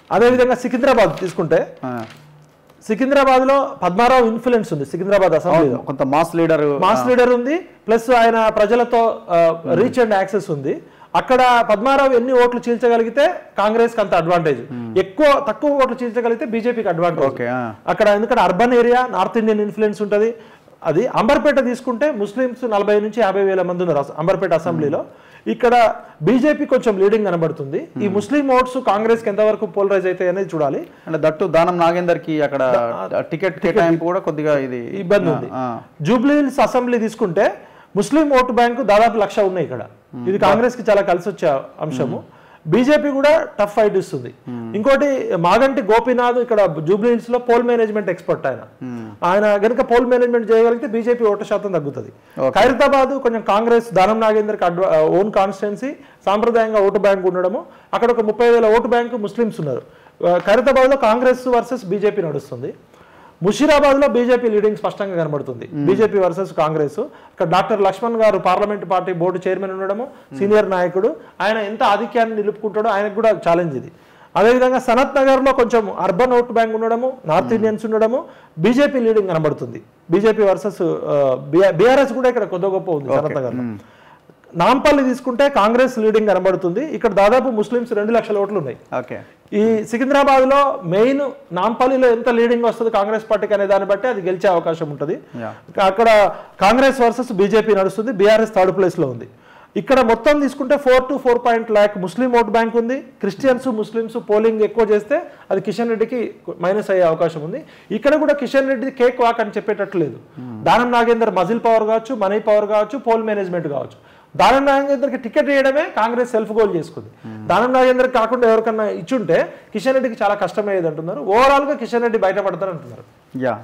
అదేవిధంగా సికింద్రాబాద్ తీసుకుంటే ఆ. సికింద్రాబాద్ లో పద్మారావు ఇన్ఫ్లుయెన్స్ ఉంది సికింద్రాబాద్ అసెంబ్లీలో కొంత మాస్ లీడర్ మాస్ లీడర్ ఉంది ప్లస్ ఆయన ప్రజలతో రీచ్ అండ్ యాక్సెస్ ఉంది అక్కడ పద్మారావు ఎన్ని ఓట్లు చీల్చగలిగితే కాంగ్రెస్ కి అంత అడ్వాంటేజ్ ఎక్కువ తక్కువ ఓట్లు చీల్చగలిగితే బీజేపీకి అడ్వాంటేజ్ ఓకే ఆ. అక్కడ ఎందుకంటే urban area north Indian influence ఉంటుంది అది అంబర్పేట తీసుకుంటే ముస్లిమ్స్ నలభై నుంచి యాభై వేల మంది ఉన్నారు అస- అంబర్పేట అసెంబ్లీలో ఇక్కడ బీజేపీ కొంచెం లీడింగ్ కనబడుతుంది ఈ ముస్లిం ఓట్స్ కాంగ్రెస్ కి ఎంతవరకు పోలరైజ్ అవుతాయి అనేది చూడాలి అంటే దట్టు దానం నాగేందర్ కి అక్కడ టికెట్ కేటాయింపు కూడా కొద్దిగా ఇది ఇబ్బంది ఉంది ఆ, జూబ్లీ హిల్స్ అసెంబ్లీ తీసుకుంటే ముస్లిం ఓటు బ్యాంకు దాదాపు లక్ష ఉన్నాయి ఇక్కడ ఇది కాంగ్రెస్ కి చాలా కలిసి వచ్చే అంశము బీజేపీ కూడా టఫ్ ఫైట్ ఇస్తుంది ఇంకోటి మాగంటి గోపీనాథ్ ఇక్కడ జూబ్లీ హిల్స్ లో పోల్ మేనేజ్మెంట్ ఎక్స్పర్ట్ ఆయన ఆయన గనుక పోల్ మేనేజ్మెంట్ చేయగలిగితే బీజేపీ ఓటు శాతం తగ్గుతుంది ఖైరతాబాద్ కొంచెం కాంగ్రెస్ దానం నాగేందర్ ఓన్ కాన్స్టిట్యున్సీ సాంప్రదాయంగా ఓటు బ్యాంక్ ఉండడము అక్కడ ఒక ముప్పై వేల ఓటు బ్యాంకు ముస్లిమ్స్ ఉన్నారు ఖైరతాబాద్ లో కాంగ్రెస్ వర్సెస్ బీజేపీ నడుస్తుంది ముషీరాబాద్ లో బీజేపీ లీడింగ్ స్పష్టంగా కనబడుతుంది బీజేపీ వర్సెస్ కాంగ్రెస్ ఇక్కడ doctor Laxman garu parliament party board chairman ఉండడము సీనియర్ నాయకుడు ఆయన ఎంత ఆధిక్యాన్ని నిలుపుకుంటాడో ఆయనకు కూడా ఛాలెంజ్ ఇది అదేవిధంగా సనత్ నగర్ లో కొంచెం అర్బన్ ఓట్ బ్యాంక్ ఉండడము నార్త్ ఇండియన్స్ ఉండడము బీజేపీ లీడింగ్ కనబడుతుంది బీజేపీ వర్సెస్ బీఆర్ఎస్ కూడా ఇక్కడ కొద్ది గొప్ప ఉంది సనత్ నగర్ నాంపల్లి తీసుకుంటే కాంగ్రెస్ లీడింగ్ కనబడుతుంది ఇక్కడ దాదాపు ముస్లిమ్స్ రెండు లక్షల ఓట్లు ఉన్నాయి ఓకే ఈ సికింద్రాబాద్ లో మెయిన్ నాంపల్లిలో ఎంత లీడింగ్ వస్తుంది కాంగ్రెస్ పార్టీకి అనే దాన్ని బట్టి అది గెలిచే అవకాశం ఉంటుంది Yeah. అక్కడ కాంగ్రెస్ వర్సెస్ బీజేపీ నడుస్తుంది బీఆర్ఎస్ థర్డ్ ప్లేస్ లో ఉంది ఇక్కడ మొత్తం తీసుకుంటే four to four point lakh Muslim vote bank ఉంది క్రిస్టియన్స్ ముస్లిమ్స్ పోలింగ్ ఎక్కువ చేస్తే అది కిషన్ రెడ్డికి మైనస్ అయ్యే అవకాశం ఉంది ఇక్కడ కూడా కిషన్ రెడ్డి కేక్ వాక్ అని చెప్పేటట్టు లేదు దానం నాగేందర్ మజిల్ పవర్ కావచ్చు మనీ పవర్ కావచ్చు పోల్ మేనేజ్మెంట్ కావచ్చు దానం నాగేందర్కి టికెట్ వేయడమే కాంగ్రెస్ సెల్ఫ్ గోల్ చేసుకుంది దానం నాగేందర్ కాకుండా ఎవరికన్నా ఇచ్చుంటే కిషన్ రెడ్డికి చాలా కష్టమయ్యేది అంటున్నారు ఓవరాల్ గా కిషన్ రెడ్డి బయటపడతారు అంటున్నారు యా